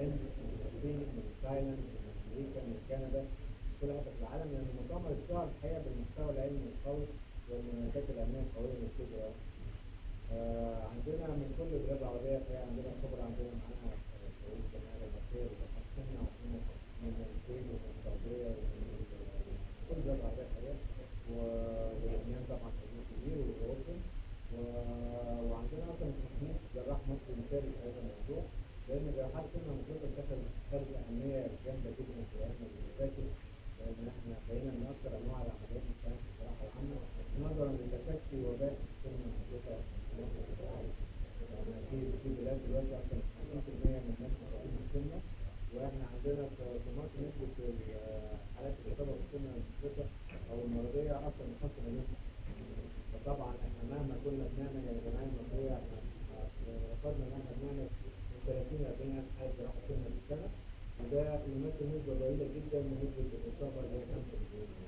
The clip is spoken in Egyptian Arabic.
الهند من الصين من تايلاند من امريكا من كندا كل حته في العالم لان المؤتمر اشتهر الحقيقه بالمحتوى العلمي القوي والمناقشات العلميه القويه اللي بتجري آه عندنا من كل البلاد العربيه الحقيقه عندنا خبره عندنا معانا شؤون الجمعيه المصريه بتحسننا وعندنا من الكويت ومن السعوديه ومن كل البلاد العربيه الحقيقه ولبنان طبعا حضور كبير والاردن وعندنا اصلا تصنيف جراح مصري مثالي في هذا الموضوع لان الجراحات كنا المفروض تتخذ خارج اهميه جامده جدا في الايام اللي فاتت لان احنا بقينا من اكثر انواع العمليات الكلام في الجراحه العامه نظرا لتفشي وباء السمنه الموجوده في مصر يعني في في بلاد دلوقتي اكثر من 50% من الناس مصابين بالسمنه واحنا عندنا في مصر نسبه حالات الاصابه بالسمنه المفرطه او المرضيه اكثر من 5 مليون فطبعا احنا مهما كنا بنعمل يا جماعه المصريه احنا رفضنا ان احنا بنعمل من 30 ل 40 الف حاله جراحه سمنه في السنه وده يمثل نسبه ضئيله جدا من نسبه الاصابه اللي هي 5 مليون